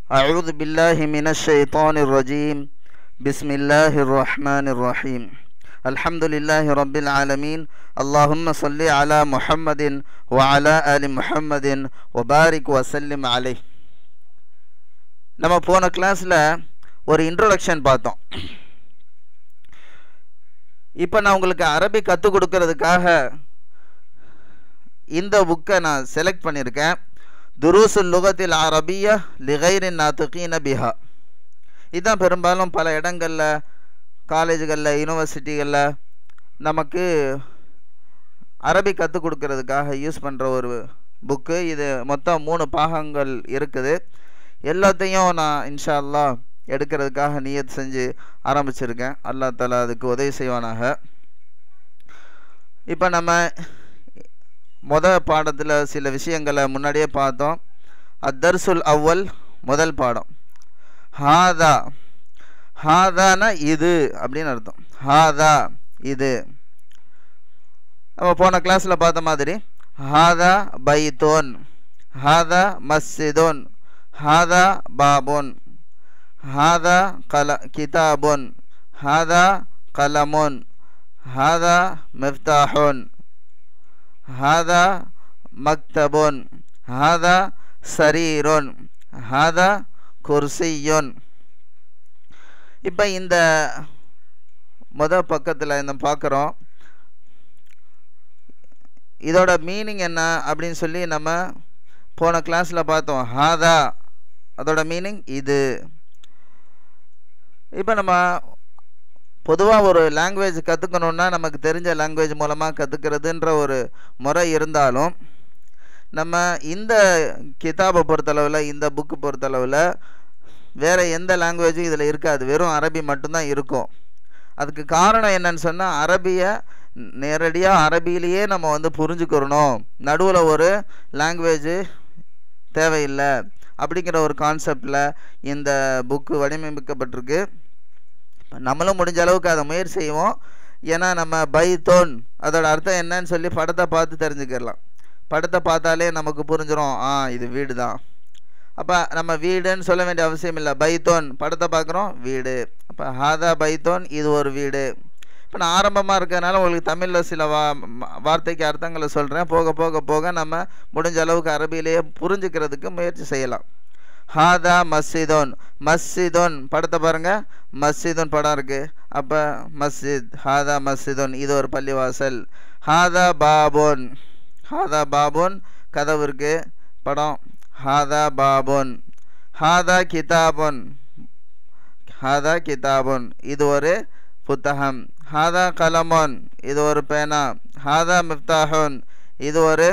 أعوذ بالله من الشيطان الرجيم بسم الله الرحمن الرحيم الحمد لله رب العالمين اللهم صل على محمد وعلى آل محمد وبارك وسلم عليه நம்ம போன கிளாஸில் ஒரு இன்ட்ரோடக்ஷன் பார்த்தோம் இப்போ நான் உங்களுக்கு அரபி கற்றுக் கொடுக்கறதுக்காக இந்த புக்கை நான் செலக்ட் பண்ணியிருக்கேன் துருசுல் லுகத்தில் அரபியா லிகைரின் நாத்துகீன பிஹா இதுதான் பெரும்பாலும் பல இடங்களில் காலேஜுகளில் யூனிவர்சிட்டிகளில் நமக்கு அரபி கற்றுக் கொடுக்கறதுக்காக யூஸ் பண்ணுற ஒரு புக்கு இது மொத்தம் மூணு பாகங்கள் இருக்குது எல்லாத்தையும் நான் இன்ஷா அல்லாஹ் எடுக்கிறதுக்காக நியத் செஞ்சு ஆரம்பிச்சிருக்கேன் அல்லா தாலா அதுக்கு உதவி செய்வானாக இப்போ நம்ம முத பாடத்தில் சில விஷயங்களை முன்னாடியே பார்த்தோம் அத்தர்சுல் அவ்வல் முதல் பாடம் ஹாதா ஹாதானா இது அப்படின்னு அர்த்தம் ஹாதா இது நம்ம போன கிளாஸில் பார்த்த மாதிரி ஹாதா பைத்தோன் ஹாதா மஸ்ஜிதோன் ஹாதா பாபோன் ஹாதா கல கிதாபோன் ஹாதா கலமோன் ஹாதா மிஃப்தாஹோன் ஹாதா மக்தபோன் ஹாதா சரீரோன் ஹாதா குர்சியோன் இப்போ இந்த முத பக்கத்தில் இந்த பார்க்குறோம் இதோட மீனிங் என்ன அப்படின்னு சொல்லி நம்ம போன கிளாஸில் பார்த்தோம் ஹாதா அதோட மீனிங் இது இப்போ நம்ம பொதுவாக ஒரு லாங்குவேஜ் கற்றுக்கணுன்னா நமக்கு தெரிஞ்ச லாங்குவேஜ் மூலமாக கற்றுக்கிறதுன்ற ஒரு முறை இருந்தாலும் நம்ம இந்த கிதாபை பொறுத்தளவில் இந்த புக்கு பொறுத்தளவில் வேறு எந்த லாங்குவேஜும் இதில் இருக்காது வெறும் அரபி மட்டும்தான் இருக்கும் அதுக்கு காரணம் என்னன்னு சொன்னால் அரபியை நேரடியாக அரபியிலேயே நம்ம வந்து புரிஞ்சுக்கிறணும் நடுவில் ஒரு லாங்குவேஜு தேவையில்லை அப்படிங்கிற ஒரு கான்செப்டில் இந்த புக்கு வடிவமைக்கப்பட்டிருக்கு நம்மளும் முடிஞ்ச அளவுக்கு அதை முயற்சி செய்வோம் ஏன்னா நம்ம பைத்தோன் அதோட அர்த்தம் என்னன்னு சொல்லி படத்தை பார்த்து தெரிஞ்சுக்கிடலாம் படத்தை பார்த்தாலே நமக்கு புரிஞ்சிடும் ஆ இது வீடு தான் அப்போ நம்ம வீடுன்னு சொல்ல வேண்டிய அவசியம் இல்லை பைத்தோன் படத்தை பார்க்குறோம் வீடு அப்போ ஹாதா பைத்தோன் இது ஒரு வீடு இப்போ நான் ஆரம்பமாக இருக்கிறதுனால உங்களுக்கு தமிழில் சில வா வார்த்தைக்கு அர்த்தங்களை சொல்கிறேன் போக போக போக நம்ம முடிஞ்ச அளவுக்கு அரபியிலேயே புரிஞ்சுக்கிறதுக்கு முயற்சி செய்யலாம் ஹாதா மஸ்ஜிதோன் மஸ்ஜிதோன் படத்தை பாருங்கள் மஸ்ஜிதோன் படம் இருக்குது அப்போ மஸ்ஜித் ஹாதா மஸ்ஜிதோன் இது ஒரு பள்ளிவாசல் ஹாதா பாபோன் ஹாதா பாபோன் கதவு இருக்குது படம் ஹாதா பாபோன் ஹாதா கிதாபோன் ஹாதா கிதாபோன் இது ஒரு புத்தகம் ஹாதா கலமோன் இது ஒரு பேனா ஹாதா மிஃப்தாஹோன் இது ஒரு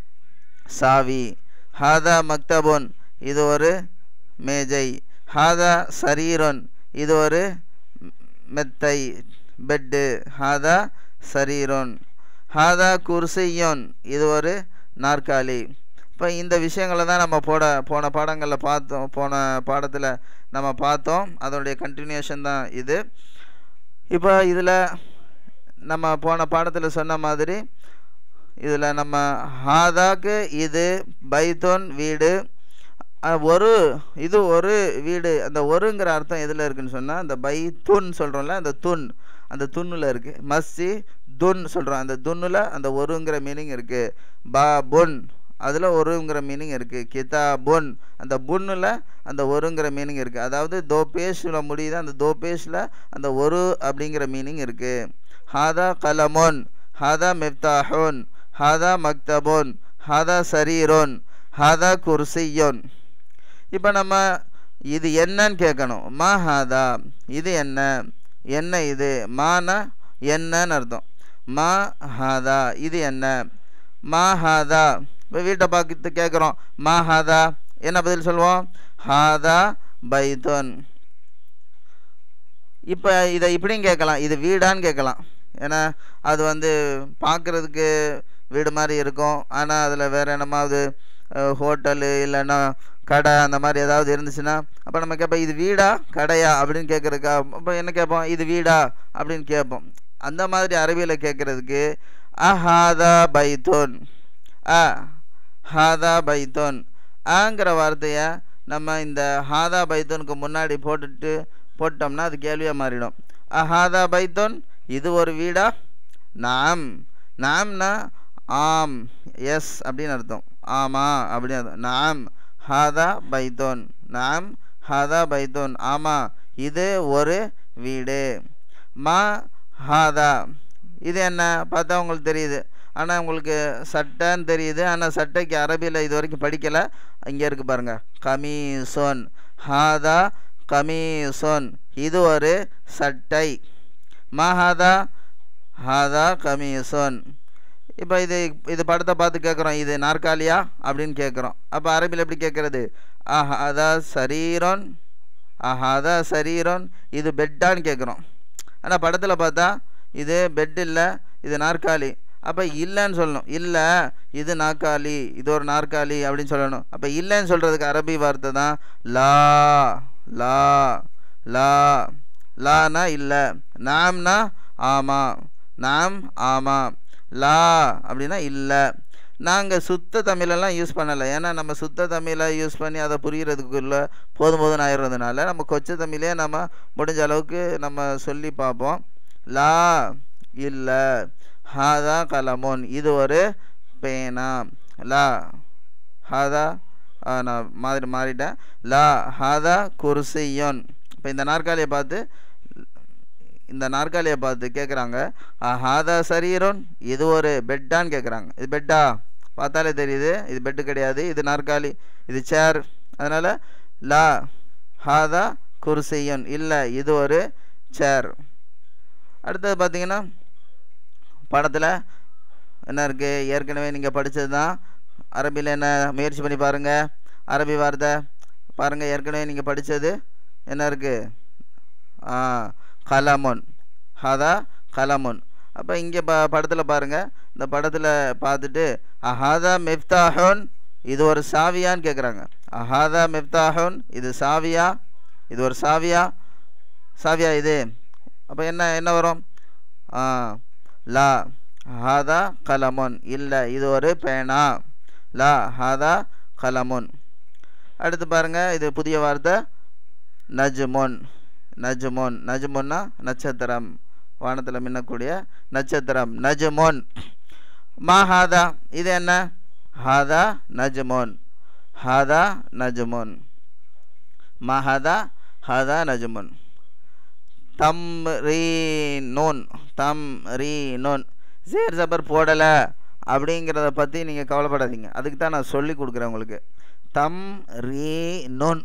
சாவி ஹாதா மக்தபோன் இது ஒரு மேஜை ஹாதா சரீரோன் இது ஒரு மெத்தை பெட்டு ஹாதா சரீரோன் ஹாதா குர்சியோன் இது ஒரு நாற்காலி இப்போ இந்த விஷயங்களை தான் நம்ம போட போன பாடங்களில் பார்த்தோம் போன பாடத்தில் நம்ம பார்த்தோம் அதனுடைய கண்டினியூஷன் தான் இது இப்போ இதில் நம்ம போன பாடத்தில் சொன்ன மாதிரி இதில் நம்ம ஹாதாக்கு இது பைத்தோன் வீடு ஒரு இது ஒரு வீடு அந்த ஒருங்கிற அர்த்தம் எதில் இருக்குன்னு சொன்னால் அந்த பை துன் சொல்கிறோம்ல அந்த துன் அந்த துண்ணில் இருக்குது மஸ்ஸி துன் சொல்கிறோம் அந்த துன்னில் அந்த ஒருங்கிற மீனிங் இருக்குது பா பொன் அதில் ஒருங்கிற மீனிங் இருக்குது கிதா பொன் அந்த புன்னில் அந்த ஒருங்கிற மீனிங் இருக்குது அதாவது தோ பேஷில் முடியுது அந்த தோ பேஷில் அந்த ஒரு அப்படிங்கிற மீனிங் இருக்குது ஹாதா கலமோன் ஹாதா மிப்தாஹோன் ஹாதா மக்தபோன் ஹாதா சரீரோன் ஹாதா குர்சியோன் இப்போ நம்ம இது என்னன்னு கேட்கணும் மா ஹாதா இது என்ன என்ன இது மானா என்னன்னு அர்த்தம் மா ஹாதா இது என்ன மா ஹாதா இப்போ வீட்டை பார்த்து கேட்குறோம் மா ஹாதா என்ன பதில் சொல்லுவோம் ஹாதா பைத்தோன் இப்போ இதை இப்படியும் கேட்கலாம் இது வீடான்னு கேட்கலாம் ஏன்னா அது வந்து பார்க்குறதுக்கு வீடு மாதிரி இருக்கும் ஆனால் அதில் வேறு என்னமாவது ஹோட்டலு இல்லைன்னா கடை அந்த மாதிரி ஏதாவது இருந்துச்சுன்னா அப்போ நம்ம கேட்போம் இது வீடா கடையா அப்படின்னு கேட்குறதுக்கா அப்போ என்ன கேட்போம் இது வீடா அப்படின்னு கேட்போம் அந்த மாதிரி அரபியில் கேட்குறதுக்கு அஹாதா பைத்தோன் அ ஹாதா பைத்தோன் ஆங்கிற வார்த்தையை நம்ம இந்த ஹாதா பைத்தோனுக்கு முன்னாடி போட்டுட்டு போட்டோம்னா அது கேள்வியாக மாறிடும் அஹாதா பைத்தோன் இது ஒரு வீடா நாம் நாம்னா ஆம் எஸ் அப்படின்னு அர்த்தம் ஆமாம் அப்படின்னு அர்த்தம் நாம் ஹாதா பைத்தோன் நாம் ஹாதா பைத்தோன் ஆமாம் இது ஒரு வீடு மா ஹாதா இது என்ன பார்த்தா உங்களுக்கு தெரியுது ஆனால் உங்களுக்கு சட்டைன்னு தெரியுது ஆனால் சட்டைக்கு அரபியில் இது வரைக்கும் படிக்கலை இங்கே இருக்கு பாருங்க கமீசோன் ஹாதா கமீசோன் இது ஒரு சட்டை மஹாதா ஹாதா கமீசோன் இப்போ இது இது படத்தை பார்த்து கேட்குறோம் இது நாற்காலியா அப்படின்னு கேட்குறோம் அப்போ அரபியில் எப்படி கேட்குறது அஹாதா சரீரோன் அஹாதா சரீரோன் இது பெட்டான்னு கேட்குறோம் ஆனால் படத்தில் பார்த்தா இது பெட் இல்லை இது நாற்காலி அப்போ இல்லைன்னு சொல்லணும் இல்லை இது நாற்காலி இது ஒரு நாற்காலி அப்படின்னு சொல்லணும் அப்போ இல்லைன்னு சொல்கிறதுக்கு அரபி வார்த்தை தான் லா லா லா லானா இல்லை நாம்னா ஆமாம் நாம் ஆமாம் லா அப்படின்னா இல்லை நாங்கள் சுத்த தமிழெல்லாம் யூஸ் பண்ணலை ஏன்னா நம்ம சுத்த தமிழை யூஸ் பண்ணி அதை புரிகிறதுக்குள்ள போதும் போதும் ஆயிடுறதுனால நம்ம கொச்ச தமிழே நம்ம முடிஞ்ச அளவுக்கு நம்ம சொல்லி பார்ப்போம் லா இல்லை ஹாதா கலமோன் இது ஒரு பேனா லா ஹாதா ஆ, நான் மாதிரி மாறிட்டேன் லா ஹாதா குர்சியோன் இப்போ இந்த நாற்காலியை பார்த்து இந்த நாற்காலியை பார்த்து கேட்குறாங்க ஹாதா சரீரோன் இது ஒரு பெட்டான்னு கேட்குறாங்க இது பெட்டா பார்த்தாலே தெரியுது இது பெட்டு கிடையாது இது நாற்காலி இது சேர் அதனால் லா ஹாதா குர்சியோன் இல்லை இது ஒரு சேர் அடுத்தது பார்த்தீங்கன்னா படத்தில் என்ன இருக்குது ஏற்கனவே நீங்கள் படித்தது தான் அரபியில் என்ன முயற்சி பண்ணி பாருங்கள் அரபி வார்த்தை பாருங்கள் ஏற்கனவே நீங்கள் படித்தது என்ன இருக்குது ஆ கலமுன் ஹதா கலமுன் அப்போ இங்கே ப படத்தில் பாருங்கள் இந்த படத்தில் பார்த்துட்டு அஹாதா மிஃப்தாஹோன் இது ஒரு சாவியான்னு கேட்குறாங்க அஹாதா மிஃப்தாஹோன் இது சாவியா இது ஒரு சாவியா சாவியா இது அப்போ என்ன என்ன வரும் ஆ லா ஹாதா கலமுன் இல்லை இது ஒரு பேனா லா ஹாதா கலமுன் அடுத்து பாருங்கள் இது புதிய வார்த்தை நஜ்முன் நஜ்முன் நஜ்முன்னா நட்சத்திரம் வானத்தில் மின்னக்கூடிய நட்சத்திரம் நஜ்முன் மா ஹாதா இது என்ன ஹாதா நஜ்முன் ஹாதா நஜ்முன் மா ஹாதா ஹாதா நஜ்முன் தம் ரீ நோன் தம் ரீ நோன் சேர் ஜபர் போடலை அப்படிங்கிறத பற்றி நீங்கள் கவலைப்படாதீங்க அதுக்கு தான் நான் சொல்லி கொடுக்குறேன் உங்களுக்கு தம் ரீ நோன்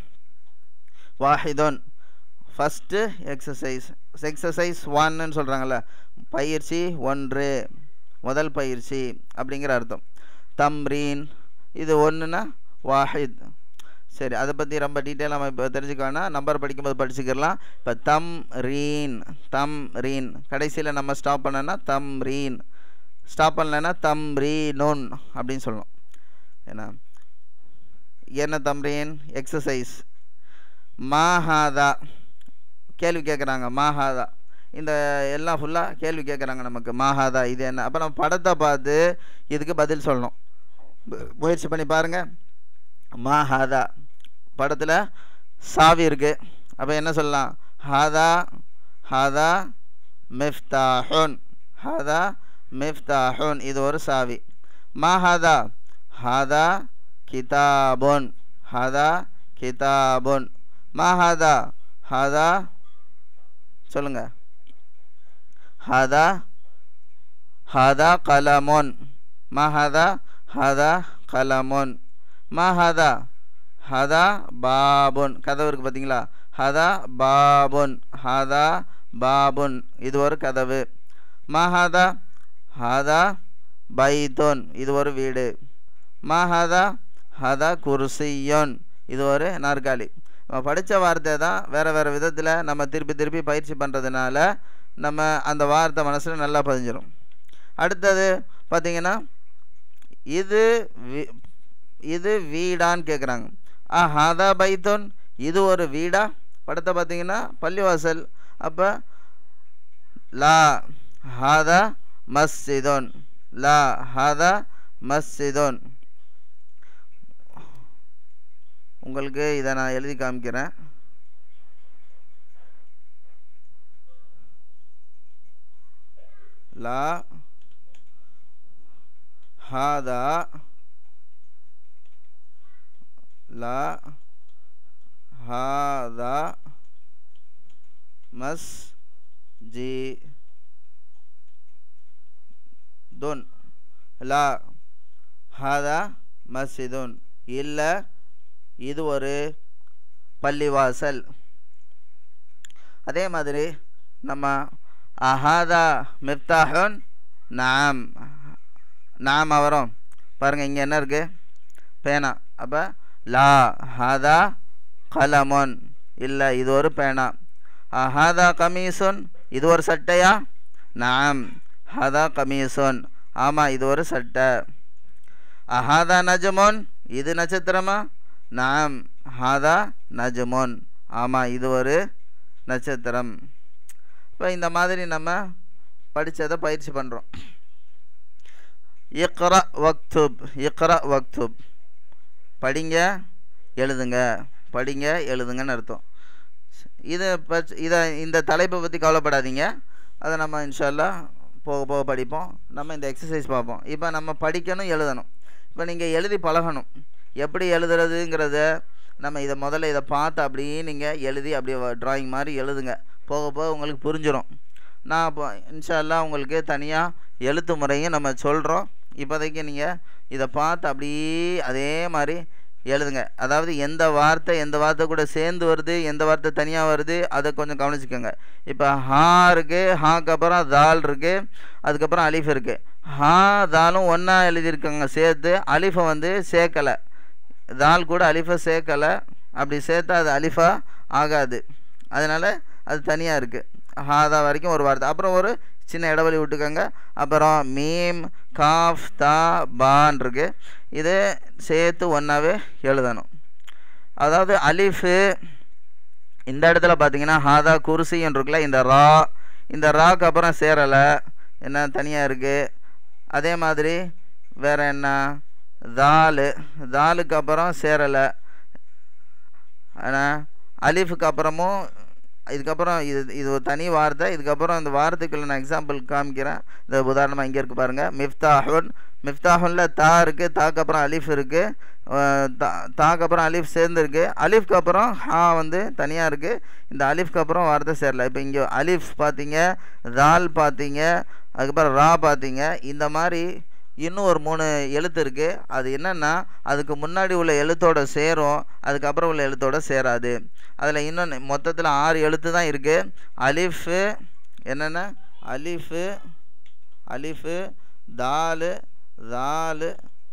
வாஹிதோன் ஃபஸ்ட்டு எக்ஸசைஸ் எக்ஸசைஸ் ஒன்னு சொல்கிறாங்கல்ல பயிற்சி ஒன்று முதல் பயிற்சி அப்படிங்கிற அர்த்தம் தம்ரீன் இது ஒன்றுனா வாஹித் சரி அதை பற்றி ரொம்ப டீட்டெயிலாக நம்ம இப்போ தெரிஞ்சுக்க வேணாம் நம்பர் படிக்கும்போது படிச்சுக்கிடலாம் இப்போ தம் ரீன் தம் ரீன் கடைசியில் நம்ம ஸ்டாப் பண்ணோன்னா தம் ரீன் ஸ்டாப் பண்ணலைன்னா தம் ரீனோன் அப்படின்னு சொல்லணும் ஏன்னா என்ன தம்ரீன் எக்ஸசைஸ் மாஹாதா கேள்வி கேட்குறாங்க மாஹாதா இந்த எல்லாம் ஃபுல்லாக கேள்வி கேட்குறாங்க நமக்கு மாஹாதா இது என்ன அப்போ நம்ம படத்தை பார்த்து இதுக்கு பதில் சொல்லணும் மு- முயற்சி பண்ணி பாருங்கள் மாஹாதா படத்தில் சாவி இருக்குது அப்போ என்ன சொல்லலாம் ஹாதா ஹாதா மிஃப்தாஹுன் ஹாதா மிஃப்தாஹுன் இது ஒரு சாவி மா ஹாதா ஹாதா கிதாபுன் ஹாதா கிதாபுன் மா ஹாதா ஹாதா சொல்லுங்க ஹாதா ஹாதா கலமுன் மா ஹாதா ஹாதா கலமுன் மா ஹாதா ஹதா பாபுன் கதவு இருக்குது பார்த்தீங்களா ஹதா பாபுன் ஹதா பாபுன் இது ஒரு கதவு மா ஹதா ஹதா பைத்துன் இது ஒரு வீடு மா ஹதா ஹதா குர்சியோன் இது ஒரு நாற்காலி நம்ம படித்த வார்த்தை தான் வேறு வேறு விதத்தில் நம்ம திருப்பி திருப்பி பயிற்சி பண்ணுறதுனால நம்ம அந்த வார்த்தை மனசில் நல்லா பதிஞ்சிடும் அடுத்தது பார்த்திங்கன்னா இது வி- இது வீடான்னு கேட்குறாங்க ஆ ஹாதா பைத்தோன் இது ஒரு வீடா படத்தை பார்த்தீங்கன்னா பள்ளிவாசல் அப்போ லா ஹாதா மஸ்ஜிதோன் லா ஹாதா மஸ்ஜிதோன் உங்களுக்கு இதை நான் எழுதி காமிக்கிறேன் லா ஹாதா லா ஹாதா மஸ் ஜி துன் லா ஹாதா மஸ்ஜிதுன் இல்லை இது ஒரு பள்ளிவாசல் அதே மாதிரி நம்ம அஹாதா மிப்தாஹுன் நாம் நாம் வரும் பாருங்கள் இங்கே என்ன இருக்குது பேனா அப்போ லா ஹாதா கலமுன் இல்லை இது ஒரு பேனா அஹாதா கமீசுன் இது ஒரு சட்டையா நாம் ஹாதா கமீசுன் ஆமாம் இது ஒரு சட்டை அஹாதா நஜமுன் இது நட்சத்திரமா நாம் ஹாதா நஜமுன் ஆமாம் இது ஒரு நட்சத்திரம் இப்போ இந்த மாதிரி நம்ம படித்ததை பயிற்சி பண்ணுறோம் இக்ரா வக்துப் இக்ரா வக்துப் படிங்க எழுதுங்க படிங்க எழுதுங்கன்னு அர்த்தம் இதை பச் இதை இந்த தலைப்பை பற்றி கவலைப்படாதீங்க அதை நம்ம இன்ஷால்லா போக போக படிப்போம் நம்ம இந்த எக்ஸசைஸ் பார்ப்போம் இப்போ நம்ம படிக்கணும் எழுதணும் இப்போ நீங்கள் எழுதி பழகணும் எப்படி எழுதுறதுங்கிறத நம்ம இதை முதல்ல இதை பார்த்து அப்படியே நீங்கள் எழுதி அப்படியே ட்ராயிங் மாதிரி எழுதுங்க போக போக உங்களுக்கு புரிஞ்சிடும் நான் இப்போ இன்ஷால்லா உங்களுக்கு தனியாக எழுத்து முறையும் நம்ம சொல்கிறோம் இப்போதைக்கு நீங்கள் இதை பார்த்து அப்படியே அதே மாதிரி எழுதுங்க அதாவது எந்த வார்த்தை எந்த வார்த்தை கூட சேர்ந்து வருது எந்த வார்த்தை தனியாக வருது அதை கொஞ்சம் கவனிச்சுக்கோங்க இப்போ ஹா இருக்குது ஹாக்கு அப்புறம் தால் இருக்குது அதுக்கப்புறம் அலிஃப் இருக்குது ஹா தாலும் ஒன்றா எழுதியிருக்காங்க சேர்த்து அலிஃபை வந்து சேர்க்கலை தால் கூட அலிஃபை சேர்க்கலை அப்படி சேர்த்தா அது அலிஃபா ஆகாது அதனால் அது தனியாக இருக்குது ஹாதா வரைக்கும் ஒரு வார்த்தை அப்புறம் ஒரு சின்ன இடைவெளி விட்டுக்கோங்க அப்புறம் மீம் காஃப் தா பான் இருக்கு இது சேர்த்து ஒன்றாவே எழுதணும் அதாவது அலிஃபு இந்த இடத்துல பார்த்தீங்கன்னா ஹாதா குருசின்னு இருக்குல்ல இந்த ரா இந்த ராக்கு அப்புறம் சேரலை என்ன தனியாக இருக்குது அதே மாதிரி வேறு என்ன தாலு தாலுக்கு அப்புறம் சேரலை ஆனால் அலிஃபுக்கு அப்புறமும் இதுக்கப்புறம் இது இது ஒரு தனி வார்த்தை இதுக்கப்புறம் இந்த வார்த்தைக்குள்ள நான் எக்ஸாம்பிள் காமிக்கிறேன் இந்த உதாரணமாக இங்கே இருக்குது பாருங்கள் மிஃப்தாஹுன் மிஃப்தாஹுனில் தா இருக்குது தாக்கு அப்புறம் அலிஃப் இருக்குது தா தாக்கு அப்புறம் அலிஃப் சேர்ந்துருக்கு அலிஃப்க்கு அப்புறம் ஹா வந்து தனியாக இருக்குது இந்த அலிஃப்க்கு அப்புறம் வார்த்தை சேரல இப்போ இங்கே அலிஃப் பார்த்தீங்க தால் பார்த்தீங்க அதுக்கப்புறம் ரா பார்த்தீங்க இந்த மாதிரி இன்னும் ஒரு மூணு எழுத்து இருக்குது அது என்னென்னா அதுக்கு முன்னாடி உள்ள எழுத்தோட சேரும் அதுக்கப்புறம் உள்ள எழுத்தோட சேராது அதில் இன்னொன்று மொத்தத்தில் ஆறு எழுத்து தான் இருக்குது அலிஃபு என்னென்ன அலிஃபு அலிஃபு தாலு தாலு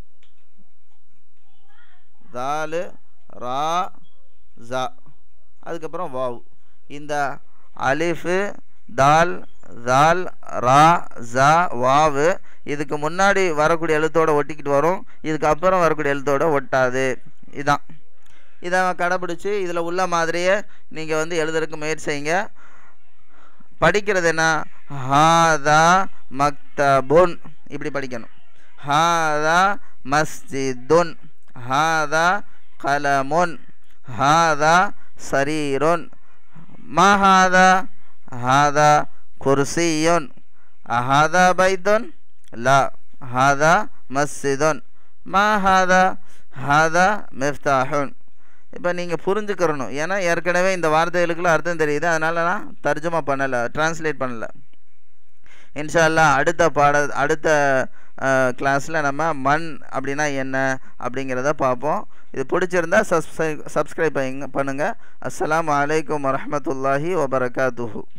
தாலு ரா ஜா அதுக்கப்புறம் வாவ் இந்த அலிஃபு தால் தால் ரா ஜா வாவு இதுக்கு முன்னாடி வரக்கூடிய எழுத்தோட ஒட்டிக்கிட்டு வரும் இதுக்கு அப்புறம் வரக்கூடிய எழுத்தோட ஒட்டாது இதான் இதை கடைப்பிடிச்சி இதில் உள்ள மாதிரியே நீங்கள் வந்து எழுதுறதுக்கு முயற்சி செய்யுங்க படிக்கிறது என்ன ஹாதா மக்தபுன் இப்படி படிக்கணும் ஹாதா மஸ்ஜிதுன் ஹாதா கலமுன் ஹாதா சரீருன் மஹாதா ஹாதா குர்சியுன் அஹாதா பைத்துன் லா ஹாதா மஸ்ஜிதுன் மா ஹாதா ஹாதா மிஃப்தாஹுன் இப்போ நீங்கள் புரிஞ்சுக்கிறணும் ஏன்னா ஏற்கனவே இந்த வார்த்தைகளுக்குள்ள அர்த்தம் தெரியுது அதனால நான் தர்ஜுமா பண்ணலை ட்ரான்ஸ்லேட் பண்ணலை இன்ஷா அல்லாஹ் அடுத்த பாட அடுத்த கிளாஸில் நம்ம மண் அப்படின்னா என்ன அப்படிங்கிறத பார்ப்போம் இது பிடிச்சிருந்தா சப்ஸ்கிரைப் சப்ஸ்கிரைப் பண்ணுங்கள் அஸ்ஸலாமு அலைக்கும் வரஹ்மத்துல்லாஹி வபரகாத்துஹு